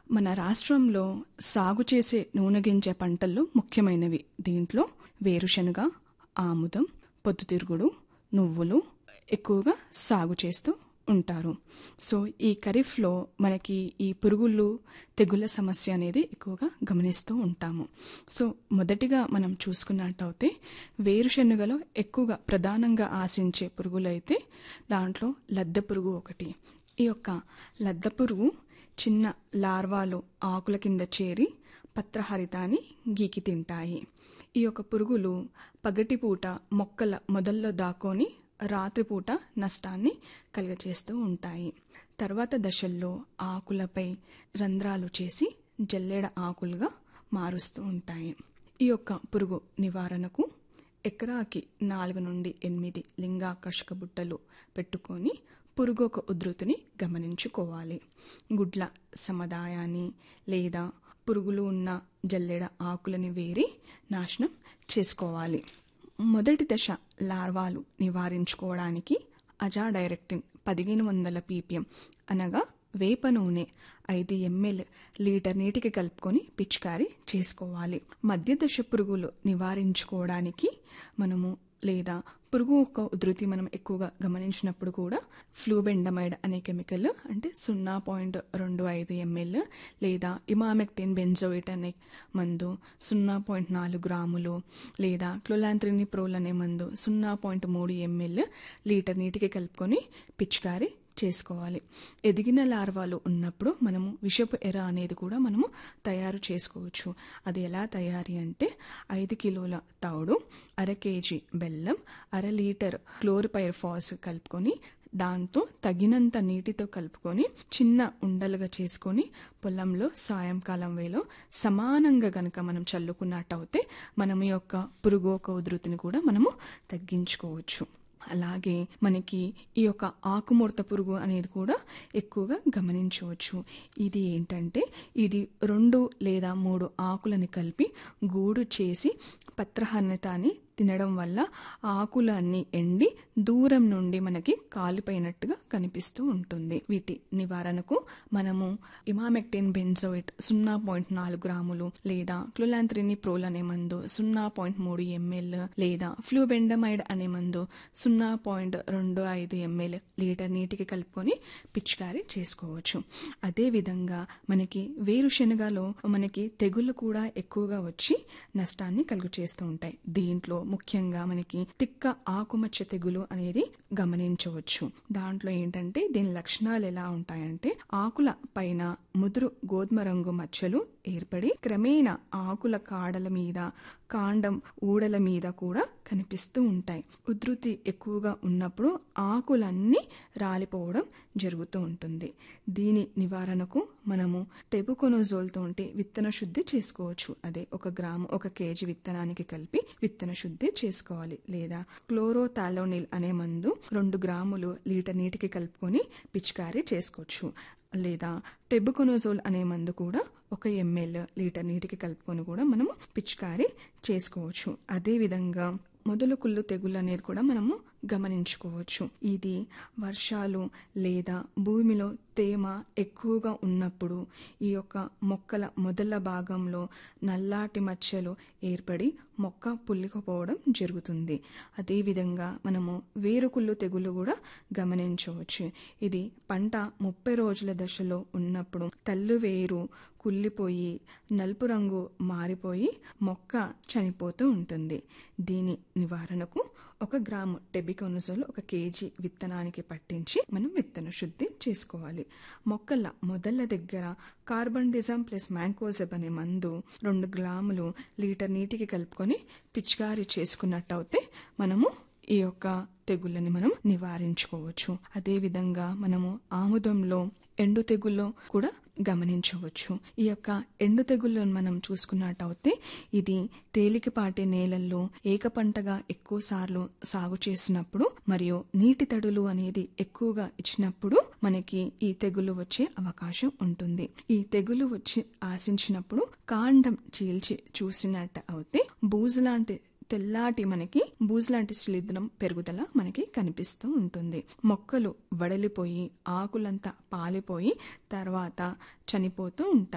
మన రాష్ట్రంలో సాగు చేసే నూనె గింజ పంటల్లో ముఖ్యమైనవి దీంట్లో వేరుశనగ ఆముదం పొద్దుతిరుగుడు నువ్వులు ఎక్కువగా సాగు చేస్తూ ఉంటారు సో ఈ ఖరీఫ్లో మనకి ఈ పురుగులు తెగుళ్ళ సమస్య అనేది ఎక్కువగా గమనిస్తూ ఉంటాము సో మొదటిగా మనం చూసుకున్నట్టయితే వేరుశనగలో ఎక్కువగా ప్రధానంగా ఆశించే పురుగులైతే దాంట్లో లద్దె పురుగు ఒకటి ఈ యొక్క లద్దె పురుగు చిన్న లార్వాలు ఆకుల కింద చేరి పత్రహరితాన్ని గీకి తింటాయి ఈ యొక్క పురుగులు పగటిపూట మొక్కల మొదల్లో దాక్కొని రాత్రిపూట నష్టాన్ని కలుగచేస్తూ ఉంటాయి తర్వాత దశల్లో ఆకులపై రంధ్రాలు చేసి జల్లెడ ఆకులుగా మారుస్తూ ఉంటాయి ఈ యొక్క పురుగు నివారణకు ఎకరాకి నాలుగు నుండి ఎనిమిది లింగాకర్షక బుట్టలు పెట్టుకొని పురుగు ఒక ఉధృతిని గమనించుకోవాలి గుడ్ల సముదాయాన్ని లేదా పురుగులు ఉన్న జల్లెడ ఆకులని వేరి నాశనం చేసుకోవాలి మొదటి దశ లార్వాలు నివారించుకోవడానికి అజా డైరెక్టిన్ పదిహేను వందల పీపీఎం అనగా వేప నూనె ఐదు ఎంఎల్ లీటర్ నీటికి కలుపుకొని పిచికారీ చేసుకోవాలి మధ్య దశ పురుగులు నివారించుకోవడానికి మనము లేదా పురుగు యొక్క ఉధృతి మనం ఎక్కువగా గమనించినప్పుడు కూడా ఫ్లూబెండమైడ్ అనే కెమికల్ అంటే సున్నా పాయింట్ రెండు ఐదు ఎంఎల్ లేదా ఇమామెక్టిన్ బెంజోయిట్ అనే మందు సున్నా పాయింట్ నాలుగు గ్రాములు లేదా క్లోలాంత్రిని ప్రోల్ అనే మందు సున్నా పాయింట్ మూడు ఎంఎల్ లీటర్ నీటికి కలుపుకొని పిచికారీ చేసుకోవాలి ఎదిగిన లార్వాలు ఉన్నప్పుడు మనము విషపు ఎర అనేది కూడా మనము తయారు చేసుకోవచ్చు అది ఎలా తయారీ అంటే ఐదు కిలోల తౌడు అర కేజీ బెల్లం అర లీటర్ క్లోరిపైర్ఫాస్ కలుపుకొని దాంతో తగినంత నీటితో కలుపుకొని చిన్న ఉండలుగా చేసుకొని పొలంలో సాయంకాలం వేలో సమానంగా గనక మనం చల్లుకున్నట్టయితే మనం ఈ యొక్క పురుగు ఒక ఉధృతిని కూడా మనము తగ్గించుకోవచ్చు అలాగే మనకి ఈ యొక్క ఆకుముడత పురుగు అనేది కూడా ఎక్కువగా గమనించవచ్చు ఇది ఏంటంటే ఇది రెండు లేదా మూడు ఆకులని కలిపి గూడు చేసి పత్రహరితాన్ని తినడం వల్ల ఆకులన్నీ ఎండి దూరం నుండి మనకి కాలిపోయినట్టుగా కనిపిస్తూ ఉంటుంది వీటి నివారణకు మనము ఇమామెక్టిన్ బెంజోయిట్ సున్నా పాయింట్ నాలుగు గ్రాములు లేదా క్లులాంత్రిని ప్రోల్ అనే మందు సున్నా పాయింట్ మూడు ఎంఎల్ లేదా ఫ్లూబెండమైడ్ అనే మందు సున్నా పాయింట్ రెండు ఐదు ఎంఎల్ లీటర్ నీటికి కలుపుకొని పిచికారీ చేసుకోవచ్చు అదే విధంగా మనకి వేరుశనగలో మనకి తెగుళ్ళు కూడా ఎక్కువగా వచ్చి నష్టాన్ని కలుగు చేస్తూ ఉంటాయి దీంట్లో ముఖ్యంగా మనకి తిక్క ఆకుమచ్చ తెగులు అనేది గమనించవచ్చు దాంట్లో ఏంటంటే దీని లక్షణాలు ఎలా ఉంటాయంటే ఆకుల పైన ముదురు గోధుమ రంగు మచ్చలు ఏర్పడి క్రమేణా ఆకుల కాడల మీద కాండం ఊడల మీద కూడా కనిపిస్తూ ఉంటాయి ఉధృతి ఎక్కువగా ఉన్నప్పుడు ఆకులన్నీ రాలిపోవడం జరుగుతూ ఉంటుంది దీని నివారణకు మనము టెబుకొనోజోల్తో ఉంటే విత్తన శుద్ధి చేసుకోవచ్చు అదే ఒక గ్రాము ఒక కేజీ విత్తనానికి కలిపి విత్తన శుద్ధి చేసుకోవాలి లేదా క్లోరోథాలోనిల్ అనే మందు రెండు గ్రాములు లీటర్ నీటికి కలుపుకొని పిచికారీ చేసుకోవచ్చు లేదా టెబుకొనోజోల్ అనే మందు కూడా ఒక ఎంఎల్ లీటర్ నీటికి కలుపుకొని కూడా మనము పిచికారీ చేసుకోవచ్చు అదేవిధంగా మొదలు కుళ్ళు తెగులు అనేది కూడా మనము గమనించుకోవచ్చు ఇది వర్షాలు లేదా భూమిలో తేమ ఎక్కువగా ఉన్నప్పుడు ఈ యొక్క మొక్కల మొదల భాగంలో నల్లాటి మచ్చలు ఏర్పడి మొక్క పుల్లికపోవడం జరుగుతుంది అదేవిధంగా మనము వేరుకుళ్ళు తెగులు కూడా గమనించవచ్చు ఇది పంట ముప్పై రోజుల దశలో ఉన్నప్పుడు తల్లు వేరు కుళ్ళిపోయి నలుపు రంగు మారిపోయి మొక్క చనిపోతూ ఉంటుంది దీని నివారణకు ఒక గ్రాము టెబికోనజోల్ ఒక కేజీ విత్తనానికి పట్టించి మనం విత్తన శుద్ధి చేసుకోవాలి మొక్కల మొదళ్ళ దగ్గర కార్బన్ డిజమ్ ప్లస్ మ్యాంకోజెబ్ అనే మందు రెండు గ్రాములు లీటర్ నీటికి కలుపుకొని పిచికారీ చేసుకున్నట్టయితే మనము ఈ యొక్క తెగుళ్ళని మనం నివారించుకోవచ్చు అదేవిధంగా మనము ఆముదంలో ఎండు తెగుల్లో కూడా గమనించవచ్చు ఈ యొక్క ఎండు తెగుళ్ళను మనం చూసుకున్నట్టయితే ఇది తేలికపాటి నేలల్లో ఏక పంటగా ఎక్కువ సార్లు సాగు చేసినప్పుడు మరియు నీటి తడులు అనేది ఎక్కువగా ఇచ్చినప్పుడు మనకి ఈ తెగులు వచ్చే అవకాశం ఉంటుంది ఈ తెగులు వచ్చి ఆశించినప్పుడు కాండం చీల్చి చూసినట్టు అయితే బూజు లాంటి తెల్లాటి మనకి బూజులాంటి శిలీద్రం పెరుగుదల మనకి కనిపిస్తూ ఉంటుంది మొక్కలు వడలిపోయి ఆకులంతా పాలిపోయి తర్వాత చనిపోతూ ఉంటాయి